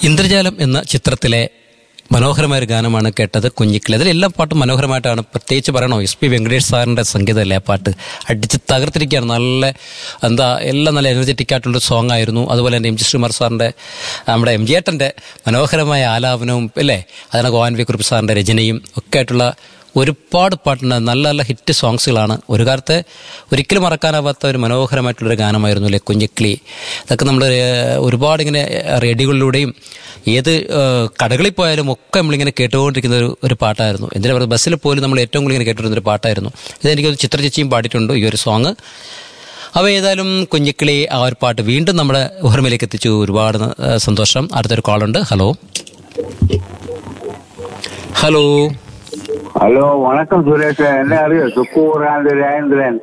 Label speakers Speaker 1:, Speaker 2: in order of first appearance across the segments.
Speaker 1: ഇന്ദ്രജാലം എന്ന ചിത്രത്തിലെ മനോഹരമായ ഒരു ഗാനമാണ് കേട്ടത് കുഞ്ഞിക്കിളി അതിൽ എല്ലാ പാട്ടും മനോഹരമായിട്ടാണ് പ്രത്യേകിച്ച് പറയണോ എസ് പി വെങ്കടേഷ് സാറിന്റെ സംഗീതമല്ലേ ആ പാട്ട് അടിച്ച് തകർത്തിരിക്കുകയാണ് നല്ല എന്താ എല്ലാം നല്ല എനർജറ്റിക് ആയിട്ടുള്ള സോങ് ആയിരുന്നു അതുപോലെ തന്നെ എം ജി ശ്രീകുമാർ സാറിന്റെ നമ്മുടെ എം ജി ഏട്ടന്റെ മനോഹരമായ ആലാപനവും അല്ലേ അതിനെ ഗോവാൻ വി കുറുപ്പ് സാറിന്റെ രചനയും ഒക്കെ ആയിട്ടുള്ള ഒരുപാട് പാട്ടുണ്ട് നല്ല നല്ല ഹിറ്റ് സോങ്സുകളാണ് ഒരു കാലത്ത് ഒരിക്കലും മറക്കാനാവാത്ത ഒരു മനോഹരമായിട്ടുള്ളൊരു ഗാനമായിരുന്നു അല്ലെ കുഞ്ഞിക്കിളി ഇതൊക്കെ നമ്മൾ ഒരുപാട് ഇങ്ങനെ റേഡിയോകളിലൂടെയും ഏത് ഏഹ്, കടകളിൽ പോയാലും ഒക്കെ നമ്മളിങ്ങനെ കേട്ടുകൊണ്ടിരിക്കുന്ന ഒരു ഒരു പാട്ടായിരുന്നു എന്തിനാ പറയുക ബസ്സിൽ പോലും നമ്മൾ ഏറ്റവും കൂടുതൽ ഇങ്ങനെ കേട്ടിരുന്ന ഒരു പാട്ടായിരുന്നു ഇതെനിക്ക് ചിത്രചേച്ചിയും പാടിയിട്ടുണ്ട് ഈ ഒരു സോങ് അപ്പോൾ ഏതായാലും കുഞ്ഞിക്കിളി ആ ഒരു പാട്ട് വീണ്ടും നമ്മുടെ ഓർമ്മയിലേക്ക് എത്തിച്ചു ഒരുപാട് ഏഹ്, സന്തോഷം അടുത്തൊരു കോളുണ്ട് ഹലോ ഹലോ
Speaker 2: ഹലോ വണക്കം സുരേഷ് എന്നെ അറിയോ സുക്കൂറാണ്ട് രാജേന്ദ്രൻ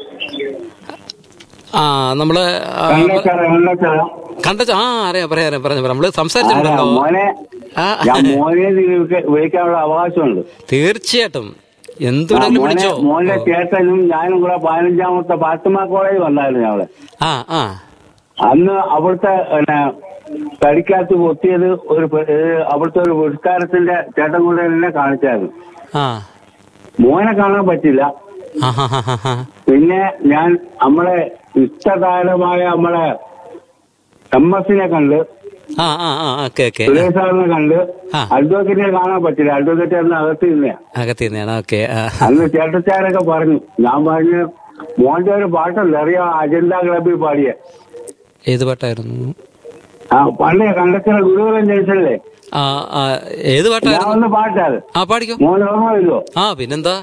Speaker 1: ആ നമ്മള് ആ,
Speaker 2: കണ്ടച്ചാറ കണ്ടച്ചാറ
Speaker 1: കണ്ട ആ അറിയാം പറയാം അറിയാം പറഞ്ഞു നമ്മള്
Speaker 2: ആരാ
Speaker 1: സംസാരിച്ചിട്ടുണ്ടല്ലോ
Speaker 2: മോനെ
Speaker 1: ആ
Speaker 2: ഞാൻ മോനെ നിനക്ക് വിളിക്കാനുള്ള അവകാശമുണ്ട്
Speaker 1: തീർച്ചയായിട്ടും
Speaker 2: ആ,
Speaker 1: എന്തുവേണമെങ്കിലും
Speaker 2: മോനെ
Speaker 1: വിളിച്ചോ
Speaker 2: മോന്റെ ചേട്ടനും ഞാനും കൂടെ പതിനഞ്ചാമത്തെ പാത്തുമ കോളേജ് വന്നായിരുന്നു അവിടെ
Speaker 1: ആ ആ
Speaker 2: അന്ന് അവിടുത്തെ പിന്നെ തടിക്കകത്ത് പൊത്തിയത് ഒരു പെ- ഏ, അവിടുത്തെ ഒരു പുരസ്കാരത്തിന്റെ ചേട്ടൻ കൊണ്ട് എന്നെ കാണിച്ചായിരുന്നു
Speaker 1: ആ
Speaker 2: മോനെ കാണാൻ പറ്റില്ല
Speaker 1: ആ ഹാ ഹാ ഹാ ഹാ
Speaker 2: പിന്നെ ഞാൻ നമ്മളെ ഇഷ്ടതാരമായ നമ്മളെ എം എസിനെ കണ്ട്
Speaker 1: ആ ആ ആ ഓക്കെ ഓക്കെ
Speaker 2: സുരേഷ് സാറിനെ കണ്ട്
Speaker 1: ആ.
Speaker 2: അഡ്വക്കേറ്റിനെ കാണാൻ പറ്റില്ല അഡ്വക്കേറ്റ് അന്ന് അകത്ത് നിന്നെയാ
Speaker 1: അകത്ത് തന്നെയാണ് ഓക്കെ ആ
Speaker 2: അന്ന് ചേട്ടച്ചാരൊക്കെ പറഞ്ഞു ഞാൻ പറഞ്ഞു മോന്റെ ഒരു പാട്ടല്ല അറിയാം അജന്ത ക്ലബിൽ പാടിയ
Speaker 1: ഏത് പാട്ടായിരുന്നു
Speaker 2: ആ പണ്ട് കണ്ടച്ചിറ ഗുരുകുലം ജനിച്ചല്ലേ
Speaker 1: ആ ആ ഏത്
Speaker 2: ഞാൻ
Speaker 1: പാട്ടായിരുന്നു
Speaker 2: ഒന്ന് പാട്ടാത്
Speaker 1: ആ പാടിക്കോ
Speaker 2: മോൻ ഓർമ്മയില്ലോ
Speaker 1: ആ പിന്നെന്താ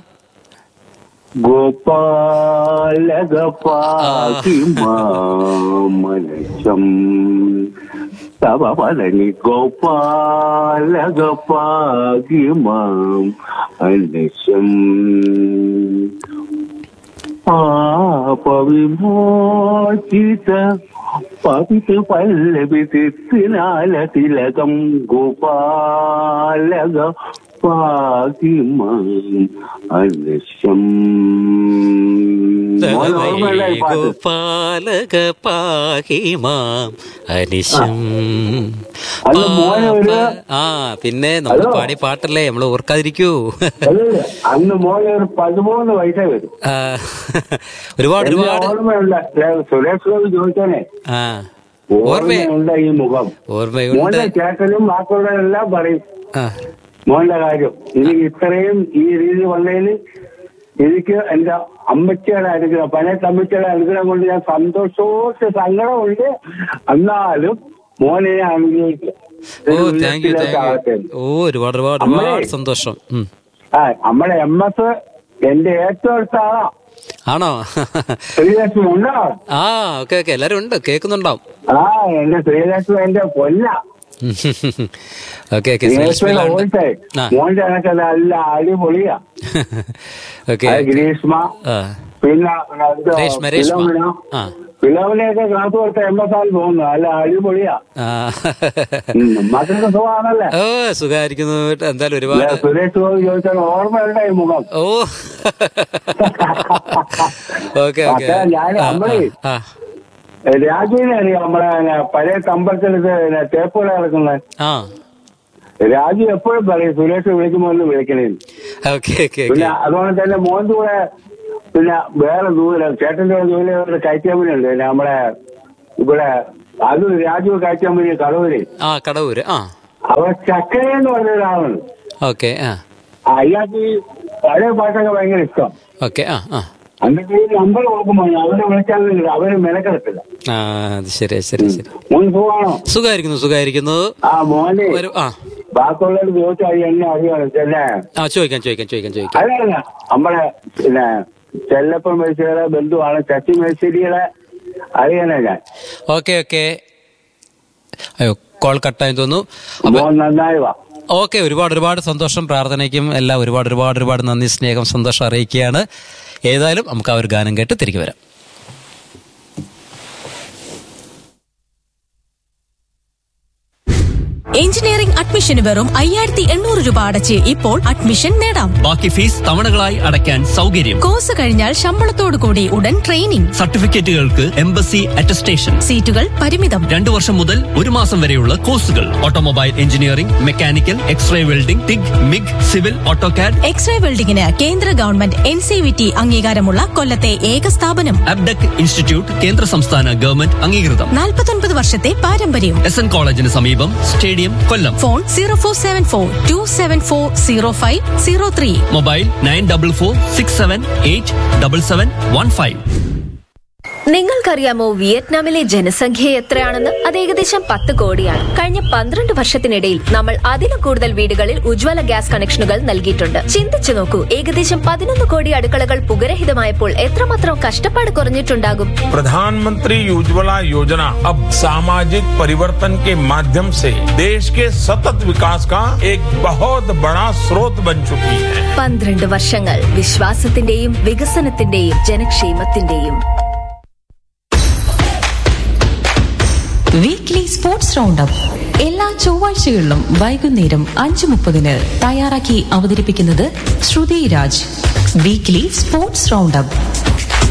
Speaker 2: ഗോപാലകപാകി മാമനശം തവ പളനി ഗോപാലകപാകി മാം അനശം പാപവിമോചിത പവിത്ര പല്ലവി തിത്തിനാല തിലകം ഗോപാലക പാകിമാം അനശം മോൻ ഓർമ്മയില്ല ഈ പാട്ട്?
Speaker 1: ഗോപാലക പാഹിമാം അനിശം
Speaker 2: അല്ല, മോനെ ഒരു-
Speaker 1: പാപ- ആ പിന്നെ നമ്മൾ
Speaker 2: ഹലോ.
Speaker 1: പാടിയ പാട്ടല്ലേ നമ്മൾ ഓർക്കാതിരിക്കൂ
Speaker 2: അല്ലല്ല, അന്ന് മോനെ ഒരു പതിമൂന്ന് വയസ്സേ വരും
Speaker 1: ആ, ഒരുപാട്
Speaker 2: എന്റെ
Speaker 1: ഒരുപാട്
Speaker 2: ഓർമ്മയുണ്ട് ലേ, സുരേഷ് ഗോപി ചോദിച്ചാനേ
Speaker 1: ആ ഓർമ്മ
Speaker 2: ഓർമ്മയുണ്ട് ഈ മുഖം
Speaker 1: ഓർമ്മയുണ്ട്
Speaker 2: മോന്റെ ചേട്ടനും ബാക്കിയുള്ളവരെല്ലാം പറയും
Speaker 1: ആ
Speaker 2: മോന്റെ കാര്യം എനിക്ക് ഇത്രയും ഈ രീതി വന്നതിൽ എനിക്ക് എന്റെ അമ്മച്ചിയുടെ അനുഗ്രഹം പഴയ അമ്മച്ചിയുടെ അനുഗ്രഹം കൊണ്ട് ഞാൻ സന്തോഷോട്ട് സങ്കടമുണ്ട് എന്നാലും മോനെ ഞാൻ അനുഗ്രഹിക്കും
Speaker 1: ഓ താങ്ക് യു താങ്ക് യു ഓ ഒരുപാട് ഒരുപാട് ഒരുപാട് സന്തോഷം ഉം.
Speaker 2: ആ നമ്മുടെ എം എസ് എന്റെ ഏറ്റവും അടുത്ത ആളാ
Speaker 1: ആണോ
Speaker 2: ശ്രീലക്ഷ്മി ഉണ്ടോ
Speaker 1: ആ ഓക്കെ ഓക്കെ എല്ലാരും ഉണ്ട് കേൾക്കുന്നുണ്ടാവും
Speaker 2: ആ എന്റെ ശ്രീലക്ഷ്മി എന്റെ കൊല്ല
Speaker 1: ഓക്കെ ഓക്കെ
Speaker 2: ശ്രീലക്ഷ്മിയുടെ ഓൾട്ടേ
Speaker 1: ആ
Speaker 2: മോന്റെ കണക്ക് നല്ല അടിപൊളിയാ
Speaker 1: ഓക്കെ
Speaker 2: അത് ഗ്രീഷ്മ
Speaker 1: ആ
Speaker 2: പിന്നെ ഇത്
Speaker 1: രേഷ്മ രേഷ്മ
Speaker 2: ഫിലോമിന.
Speaker 1: ആ
Speaker 2: ഫിലോമിനെയൊക്കെ ക്ലാസ് കൊടുത്ത എം എസ് ആയി തോന്നുന്നു നല്ല അടിപൊളിയാ
Speaker 1: ആ
Speaker 2: ഉം, മക്കൾക്ക് സുഖമാണല്ലേ
Speaker 1: ഓ സുഖായിരിക്കുന്നു എന്തായാലും ഒരുപാട്
Speaker 2: സുരേഷ് ഗോപി ചോദിച്ചാൽ ഓർമ്മയുണ്ട ഈ മുഖം
Speaker 1: ഓ ഓക്കെ ഓക്കെ
Speaker 2: പക്ഷേ ഞാൻ നമ്മളെ
Speaker 1: ആ
Speaker 2: രാജുവിനെ അറിയാം നമ്മളെ പിന്നെ പഴയ തമ്പലത്തിലത്ത് തേപ്പുകൾ നടക്കുന്നത്
Speaker 1: ആ
Speaker 2: രാജു എപ്പോഴും പറയും സുരേഷ് വിളിക്കുമ്പോൾ ഒന്ന് വിളിക്കണേന്ന്
Speaker 1: ഓക്കെ ഓക്കെ
Speaker 2: പിന്നെ
Speaker 1: ഓക്കെ
Speaker 2: അതുകൊണ്ട് തന്നെ മോന്റെ കൂടെ പിന്നെ വേറെ ദൂരം ചേട്ടന്റെ കൂടെ ജോലി ഒരു കയറ്റാമ്പനുണ്ട് പിന്നെ നമ്മളെ ഇവിടെ അത് രാജു കയറ്റാമ്പനി കടവൂര്
Speaker 1: ആ കടവൂര് ആ
Speaker 2: അവിടെ ചക്കര എന്ന് പറഞ്ഞ ഒരാളുണ്ട്
Speaker 1: ഓക്കെ ആ
Speaker 2: അയാൾക്ക് ഈ പഴയ പാട്ടൊക്കെ ഭയങ്കര ഇഷ്ടം
Speaker 1: ഓക്കെ ആ ആ
Speaker 2: എന്നിട്ട് ഈ നമ്പർ കൊടുക്കുമ്പോൾ അവരെ വിളിച്ചാൽ അവര് മെനക്കെടുത്തില്ല
Speaker 1: ആ അത് ശരി ശരി ശരി
Speaker 2: മോൻ പോവാണോ
Speaker 1: സുഖായിരിക്കുന്നു സുഖായിരിക്കുന്നു
Speaker 2: ആ മോനെ
Speaker 1: ഒരു ആ
Speaker 2: ബാക്കിയുള്ളവർ ചോദിച്ചാൽ എന്നെ അറിയാം ചെല്ലേ
Speaker 1: ആ ചോദിക്കാം ചോദിക്കാം ചോദിക്കാം ചോദിക്കാം
Speaker 2: അതല്ല നമ്മളെ പിന്നെ ചെല്ലപ്പൻ മേഴ്സിയുടെ ബന്ധുവാണ് ശശി മേഴ്സിരിയുടെ അറിയാനാ ഞാൻ
Speaker 1: ഓക്കെ ഓക്കെ അയ്യോ കോൾ കട്ടായി തോന്നുന്നു അപ്പൊ
Speaker 2: മോൻ നന്നായി വാ
Speaker 1: ഓക്കെ ഒരുപാട് ഒരുപാട് സന്തോഷം പ്രാർത്ഥനയ്ക്കും എല്ലാം ഒരുപാട് ഒരുപാട് ഒരുപാട് നന്ദി സ്നേഹം സന്തോഷം അറിയിക്കുകയാണ് ഏതായാലും നമുക്ക് ആ ഒരു ഗാനം കേട്ട് തിരികെ വരാം
Speaker 3: എഞ്ചിനീയറിംഗ് അഡ്മിഷന് വെറും അയ്യായിരത്തി എണ്ണൂറ് രൂപ അടച്ച് ഇപ്പോൾ അഡ്മിഷൻ നേടാം
Speaker 4: ബാക്കി ഫീസ് തവണകളായി അടയ്ക്കാൻ സൗകര്യം
Speaker 3: കോഴ്സ് കഴിഞ്ഞാൽ ശമ്പളത്തോടു കൂടി ഉടൻ ട്രെയിനിംഗ്
Speaker 4: സർട്ടിഫിക്കറ്റുകൾക്ക് എംബസി അറ്റസ്റ്റേഷൻ
Speaker 3: സീറ്റുകൾ പരിമിതം
Speaker 4: രണ്ടു വർഷം മുതൽ ഒരു മാസം വരെയുള്ള കോഴ്സുകൾ automobile engineering mechanical X-ray welding TIG MIG civil AutoCAD
Speaker 3: X-ray വെൽഡിംഗിന് കേന്ദ്ര government N C V T അംഗീകാരമുള്ള കൊല്ലത്തെ ഏക സ്ഥാപനം
Speaker 4: അബ്ഡക് ഇൻസ്റ്റിറ്റ്യൂട്ട് കേന്ദ്ര സംസ്ഥാന ഗവൺമെന്റ് അംഗീകൃതം
Speaker 3: നാൽപ്പത്തൊൻപത് വർഷത്തെ പാരമ്പര്യം
Speaker 4: എസ് എൻ കോളേജിന് സമീപം stadium Kollam
Speaker 3: phone zero four seven four two seven four zero five zero three
Speaker 4: mobile nine double four six seven eight double seven one five
Speaker 5: നിങ്ങൾക്കറിയാമോ വിയറ്റ്നാമിലെ ജനസംഖ്യ എത്രയാണെന്ന് അത് ഏകദേശം പത്ത് കോടിയാണ് കഴിഞ്ഞ പന്ത്രണ്ട് വർഷത്തിനിടയിൽ നമ്മൾ അതിലും കൂടുതൽ വീടുകളിൽ ഉജ്ജ്വല ഗ്യാസ് കണക്ഷനുകൾ നൽകിയിട്ടുണ്ട് ചിന്തിച്ചു നോക്കൂ ഏകദേശം പതിനൊന്ന് കോടി അടുക്കളകൾ പുകരഹിതമായപ്പോൾ എത്രമാത്രം കഷ്ടപ്പാട് കുറഞ്ഞിട്ടുണ്ടാകും
Speaker 6: प्रधानमंत्री उज्ज्वला योजना अब सामाजिक परिवर्तन के माध्यम से देश के सतत विकास का एक बहुत बड़ा स्रोत बन चुकी है
Speaker 5: പന്ത്രണ്ട് വർഷങ്ങൾ വിശ്വാസത്തിന്റെയും വികസനത്തിന്റെയും ജനക്ഷേമത്തിന്റെയും
Speaker 7: വീക്ക്ലി സ്പോർട്സ് റൗണ്ട് അപ്പ് എല്ലാ ചൊവ്വാഴ്ചകളിലും വൈകുന്നേരം അഞ്ചു മുപ്പതിന് തയ്യാറാക്കി അവതരിപ്പിക്കുന്നത് Shruti Raj weekly sports round up